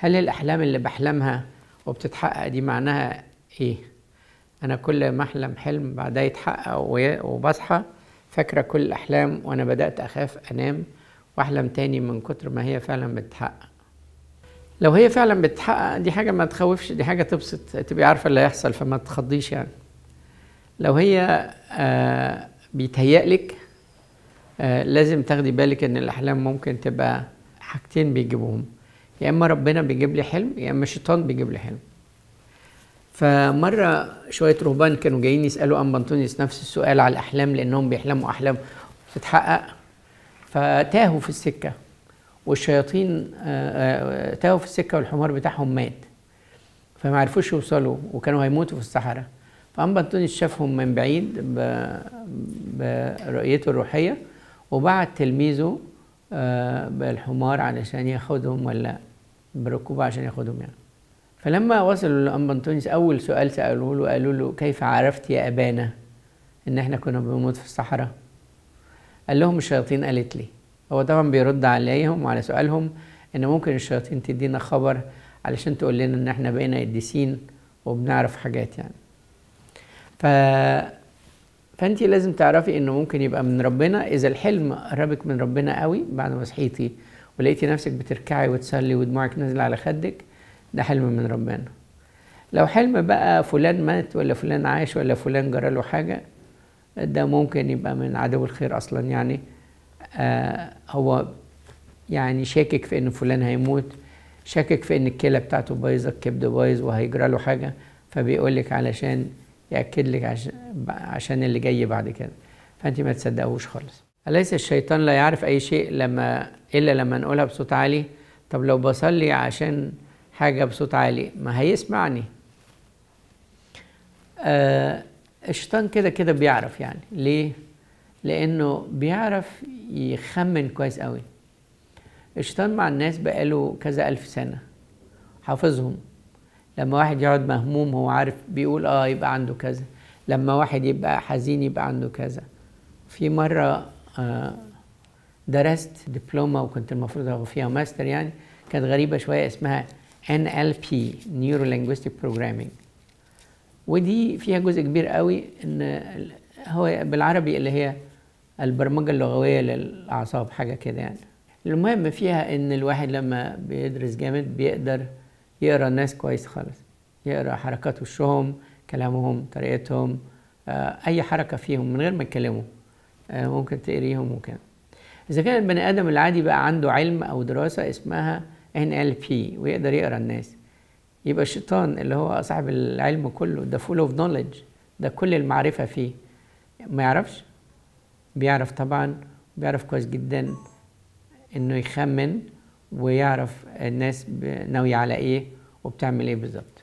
هل الأحلام اللي بحلمها وبتتحقق دي معناها إيه؟ أنا كل ما أحلم حلم بعدها يتحقق وي- وبصحى فاكرة كل الأحلام وأنا بدأت أخاف أنام وأحلم تاني من كتر ما هي فعلا بتتحقق لو هي فعلا بتتحقق دي حاجة ما تخوفش دي حاجة تبسط تبقي عارفة اللي هيحصل فما تخضيش يعني لو هي آه بيتهيألك آه لازم تاخدي بالك ان الاحلام ممكن تبقى حاجتين بيجيبوهم يا اما ربنا بيجيب لي حلم يا اما الشيطان بيجيب لي حلم فمره شويه رهبان كانوا جايين يسالوا ام بنطونيوس نفس السؤال على الاحلام لانهم بيحلموا احلام بتتحقق فتاهوا في السكه والشياطين آه، آه، تاهوا في السكه والحمار بتاعهم مات فما عرفوش يوصلوا وكانوا هيموتوا في الصحراء فأم بنطونيوس شافهم من بعيد ب- برؤيته الروحية وبعت تلميذه آه، بالحمار علشان ياخدهم ولا بركوبه عشان ياخدهم يعني فلما وصلوا لأم بنطونيوس أول سؤال سألوه له قالوا له كيف عرفت يا أبانا إن إحنا كنا بنموت في الصحراء قال لهم الشياطين قالت لي هو طبعا بيرد عليهم وعلى سؤالهم ان ممكن الشياطين تدينا خبر علشان تقول لنا ان احنا بقينا قديسين وبنعرف حاجات يعني ف فانت لازم تعرفي انه ممكن يبقى من ربنا اذا الحلم قربك من ربنا قوي بعد ما صحيتي ولقيتي نفسك بتركعي وتصلي ودموعك نازله على خدك ده حلم من ربنا لو حلم بقى فلان مات ولا فلان عاش ولا فلان جرى له حاجه ده ممكن يبقى من عدو الخير اصلا يعني آه هو يعني شاكك في ان فلان هيموت شاكك في ان الكلى بتاعته بايظه الكبد بايظ وهيجرى له حاجه فبيقول لك علشان ياكد لك عشان, عشان اللي جاي بعد كده فانت ما تصدقوش خالص اليس الشيطان لا يعرف اي شيء لما الا لما نقولها بصوت عالي طب لو بصلي عشان حاجه بصوت عالي ما هيسمعني آه الشيطان كده كده بيعرف يعني ليه لانه بيعرف يخمن كويس قوي الشيطان مع الناس بقاله كذا ألف سنة حافظهم لما واحد يقعد مهموم هو عارف بيقول اه يبقى عنده كذا لما واحد يبقى حزين يبقى عنده كذا في مرة آه درست دبلومة وكنت المفروض اخد فيها ماستر يعني كانت غريبة شوية اسمها NLP Neuro Linguistic Programming ودي فيها جزء كبير قوي ان هو بالعربي اللي هي البرمجة اللغوية للأعصاب حاجة كده يعني المهم فيها ان الواحد لما بيدرس جامد بيقدر يقرا الناس كويس خالص يقرا حركات وشهم كلامهم طريقتهم آه اي حركه فيهم من غير ما يتكلموا آه ممكن تقريهم وكده اذا كان البني ادم العادي بقى عنده علم او دراسه اسمها NLP ويقدر يقرا الناس يبقى الشيطان اللي هو صاحب العلم كله ده فول اوف نوليدج ده كل المعرفه فيه ما يعرفش بيعرف طبعا بيعرف كويس جدا انه يخمن ويعرف الناس ناويه على ايه وبتعمل ايه بالظبط